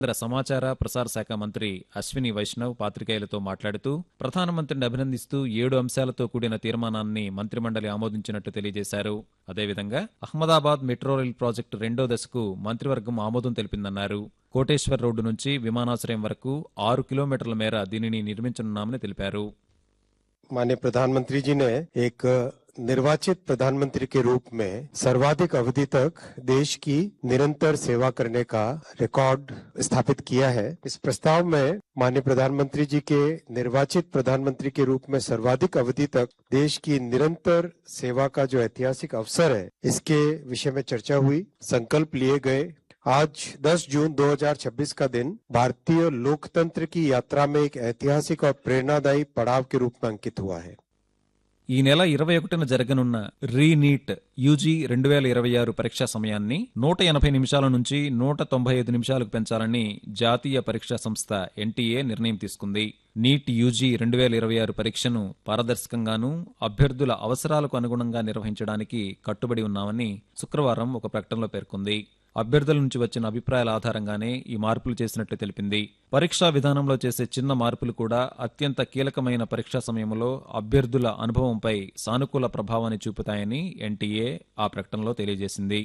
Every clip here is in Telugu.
కేంద్ర సమాచార ప్రసార శాఖ మంత్రి అశ్విని వైష్ణవ్ పాత్రికేయులతో మాట్లాడుతూ ప్రధానమంత్రిని అభినందిస్తూ ఏడు అంశాలతో కూడిన తీర్మానాన్ని మంత్రిమండలి ఆమోదించినట్టు తెలియజేశారు అదేవిధంగా అహ్మదాబాద్ మెట్రో రైల్ ప్రాజెక్టు రెండో దశకు మంత్రివర్గం ఆమోదం తెలిపిందన్నారు కోటేశ్వర్ రోడ్డు నుంచి విమానాశ్రయం వరకు ఆరు కిలోమీటర్ల మేర దీనిని నిర్మించనున్నామని తెలిపారు माननीय प्रधानमंत्री जी ने एक निर्वाचित प्रधानमंत्री के रूप में सर्वाधिक अवधि तक देश की निरंतर सेवा करने का रिकॉर्ड स्थापित किया है इस प्रस्ताव में माननीय प्रधानमंत्री जी के निर्वाचित प्रधानमंत्री के रूप में सर्वाधिक अवधि तक देश की निरंतर सेवा का जो ऐतिहासिक अवसर है इसके विषय में चर्चा हुई संकल्प लिए गए आज 10 जून 2026 का दिन भारतीय लोकतंत्र की यात्रा में एक ऐतिहासिक और प्रेरणादायी पड़ाव के रूप में अंकित हुआ है ఈ నెల ఇరవై ఒకటిన జరగనున్న రీనీట్ యూజీ రెండు వేల ఇరవై ఆరు పరీక్షా సమయాన్ని నూట ఎనభై నిమిషాల నుంచి నూట తొంభై ఐదు నిమిషాలకు పెంచాలని జాతీయ పరీక్షా సంస్థ ఎన్టీఏ నిర్ణయం తీసుకుంది నీట్ యూజీ రెండు వేల ఇరవై ఆరు పరీక్షను పారదర్శకంగానూ అభ్యర్థుల అవసరాలకు అనుగుణంగా నిర్వహించడానికి కట్టుబడి ఉన్నామని శుక్రవారం ఒక ప్రకటనలో పేర్కొంది అభ్యర్థుల నుంచి వచ్చిన అభిప్రాయాల ఆధారంగానే ఈ మార్పులు చేసినట్లు తెలిపింది పరీక్షా విధానంలో చేసే చిన్న మార్పులు కూడా అత్యంత కీలకమైన పరీక్షా సమయంలో అభ్యర్థుల అనుభవంపై సానుకూల ప్రభావాన్ని చూపుతాయని ఎన్టీఏ ఆ ప్రకటనలో తెలియజేసింది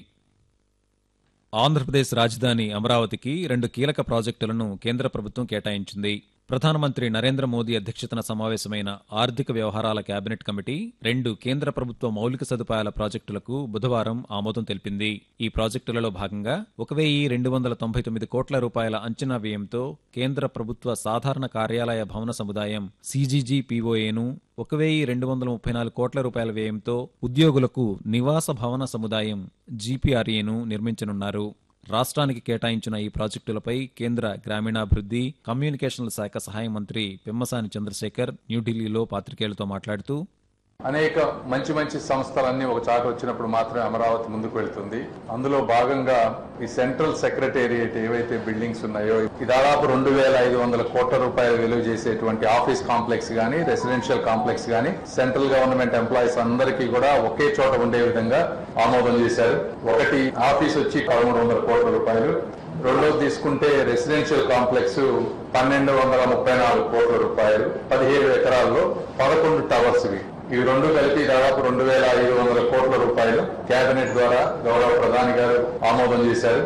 ఆంధ్రప్రదేశ్ రాజధాని అమరావతికి రెండు కీలక ప్రాజెక్టులను కేంద్ర ప్రభుత్వం కేటాయించింది ప్రధానమంత్రి నరేంద్ర మోదీ అధ్యక్షతన సమావేశమైన ఆర్థిక వ్యవహారాల కేబినెట్ కమిటీ రెండు కేంద్ర ప్రభుత్వ మౌలిక సదుపాయాల ప్రాజెక్టులకు బుధవారం ఆమోదం తెలిపింది ఈ ప్రాజెక్టులలో భాగంగా ఒక వెయ్యి రెండు వందల తొంభై తొమ్మిది కోట్ల రూపాయల అంచనా వ్యయంతో కేంద్ర ప్రభుత్వ సాధారణ కార్యాలయ భవన సముదాయం సీజీజీపీఓఏను ఒక వెయ్యి రెండు వందల ముప్పై నాలుగు కోట్ల రూపాయల వ్యయంతో ఉద్యోగులకు నివాస భవన సముదాయం జీపీఆర్ఏను నిర్మించనున్నారు రాష్ట్రానికి కేటాయించిన ఈ ప్రాజెక్టులపై కేంద్ర గ్రామీణాభివృద్ధి కమ్యూనికేషన్ల శాఖ సహాయ మంత్రి పెమ్మసాని చంద్రశేఖర్ న్యూఢిల్లీలో పాత్రికేయులతో మాట్లాడుతూ అనేక మంచి మంచి సంస్థలన్నీ ఒక చాట వచ్చినప్పుడు మాత్రమే అమరావతి ముందుకు వెళ్తుంది అందులో భాగంగా ఈ సెంట్రల్ సెక్రటేరియట్ ఏవైతే బిల్డింగ్స్ ఉన్నాయో ఈ దాదాపు రెండు వేల ఐదు వందల కోట్ల రూపాయలు విలువ చేసేటువంటి ఆఫీస్ కాంప్లెక్స్ గానీ రెసిడెన్షియల్ కాంప్లెక్స్ గానీ సెంట్రల్ గవర్నమెంట్ ఎంప్లాయీస్ అందరికీ కూడా ఒకే చోట ఉండే విధంగా ఆమోదం చేశారు ఒకటి ఆఫీస్ వచ్చి పదమూడు వందల కోట్ల రూపాయలు రెండోది తీసుకుంటే రెసిడెన్షియల్ కాంప్లెక్స్ పన్నెండు వందల ముప్పై నాలుగు కోట్ల రూపాయలు పదిహేడు ఎకరాల్లో పదకొండు టవర్స్ ఇవి ఇవి రెండు కలిపి దాదాపు రెండు వేల ఐదు వందల కోట్ల రూపాయలు కేబినెట్ ద్వారా గౌరవ ప్రధాని గారు ఆమోదం చేశారు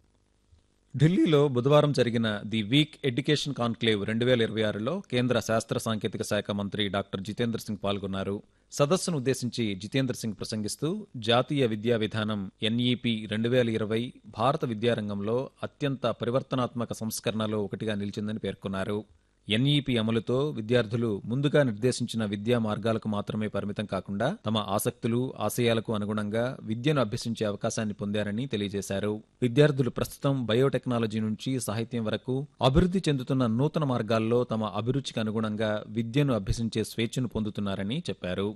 ఢిల్లీలో బుధవారం జరిగిన ది వీక్ ఎడ్యుకేషన్ కాన్క్లేవ్ రెండు వేల ఇరవై ఆరులో కేంద్ర శాస్త్ర సాంకేతిక శాఖ మంత్రి డాక్టర్ జితేంద్ర సింగ్ పాల్గొన్నారు సదస్సును ఉద్దేశించి జితేంద్ర సింగ్ ప్రసంగిస్తూ జాతీయ విద్యా విధానం ఎన్ఈపి రెండు వేల ఇరవై భారత విద్యారంగంలో అత్యంత పరివర్తనాత్మక సంస్కరణలో ఒకటిగా నిలిచిందని పేర్కొన్నారు ఎన్ఈపి అమలుతో విద్యార్థులు ముందుగా నిర్దేశించిన విద్యా మార్గాలకు మాత్రమే పరిమితం కాకుండా తమ ఆసక్తులు ఆశయాలకు అనుగుణంగా విద్యను అభ్యసించే అవకాశాన్ని పొందారని తెలియజేశారు విద్యార్థులు ప్రస్తుతం బయోటెక్నాలజీ నుంచి సాహిత్యం వరకు అభివృద్ధి చెందుతున్న నూతన మార్గాల్లో తమ అభిరుచికి అనుగుణంగా విద్యను అభ్యసించే స్వేచ్ఛను పొందుతున్నారని చెప్పారు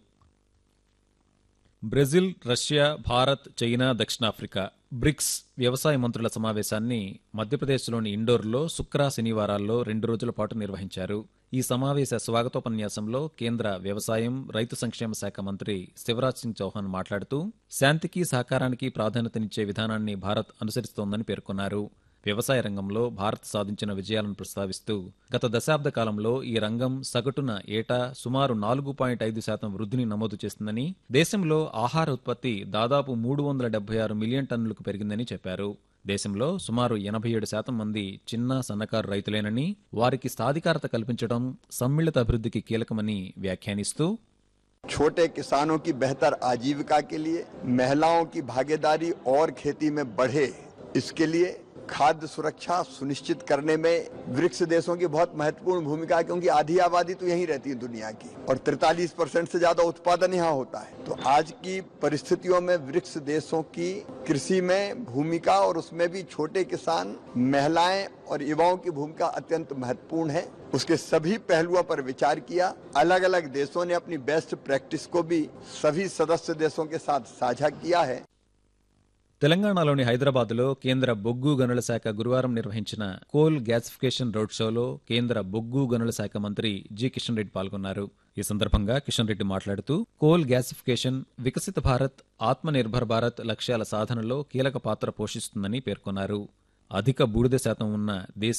బ్రెజిల్ రష్యా భారత్ చైనా దక్షిణాఫ్రికా బ్రిక్స్ వ్యవసాయ మంత్రుల సమావేశాన్ని మధ్యప్రదేశ్లోని ఇండోర్లో శుక్ర శనివారాల్లో రెండు రోజుల పాటు నిర్వహించారు ఈ సమావేశ స్వాగతోపన్యాసంలో కేంద్ర వ్యవసాయం రైతు సంక్షేమ శాఖ మంత్రి శివరాజ్ సింగ్ చౌహాన్ మాట్లాడుతూ శాంతికి సహకారానికి ప్రాధాన్యతనిచ్చే విధానాన్ని భారత్ అనుసరిస్తోందని పేర్కొన్నారు వ్యవసాయ రంగంలో భారత్ సాధించిన విజయాలను ప్రస్తావిస్తూ గత దశాబ్ద కాలంలో ఈ రంగం సగటున ఏటా సుమారు నాలుగు పాయింట్ ఐదు శాతం వృద్ధిని నమోదు చేస్తుందని దేశంలో ఆహార ఉత్పత్తి దాదాపు మూడు వందల డెబ్బై ఆరు మిలియన్ టన్నులకు పెరిగిందని చెప్పారు దేశంలో సుమారు ఎనభై ఏడు శాతం మంది చిన్న సన్నకారు రైతులేనని వారికి సాధికారత కల్పించడం సమ్మిళిత అభివృద్ధికి కీలకమని వ్యాఖ్యానిస్తూ छोटे किसानों की बेहतर आजीविका के लिए महिलाओं की भागीदारी और खेती में बढ़े इसके लिए खाद्य सुरक्षा सुनिश्चित करने में ब्रिक्स देशों की बहुत महत्वपूर्ण भूमिका है क्योंकि आधी आबादी तो यहीं रहती है दुनिया की और 43 परसेंट से ज्यादा उत्पादन यहाँ होता है तो आज की परिस्थितियों में ब्रिक्स देशों की कृषि में भूमिका और उसमें भी छोटे किसान महिलाएं और युवाओं की भूमिका अत्यंत महत्वपूर्ण है उसके सभी पहलुओं पर विचार किया अलग अलग देशों ने अपनी बेस्ट प्रैक्टिस को भी सभी सदस्य देशों के साथ साझा किया है తెలంగాణలోని హైదరాబాద్లో కేంద్ర బొగ్గు గనుల శాఖ గురువారం నిర్వహించిన కోల్ గ్యాసిఫికేషన్ రోడ్ షోలో కేంద్ర బొగ్గు గనుల శాఖ మంత్రి జి కిషన్ రెడ్డి పాల్గొన్నారు ఈ సందర్భంగా కిషన్ రెడ్డి మాట్లాడుతూ కోల్ గ్యాసిఫికేషన్ వికసిత భారత్ ఆత్మ నిర్భర్ భారత్ లక్ష్యాల సాధనలో కీలక పాత్ర పోషిస్తుందని పేర్కొన్నారు అధిక బూడిద శాతం ఉన్న దేశ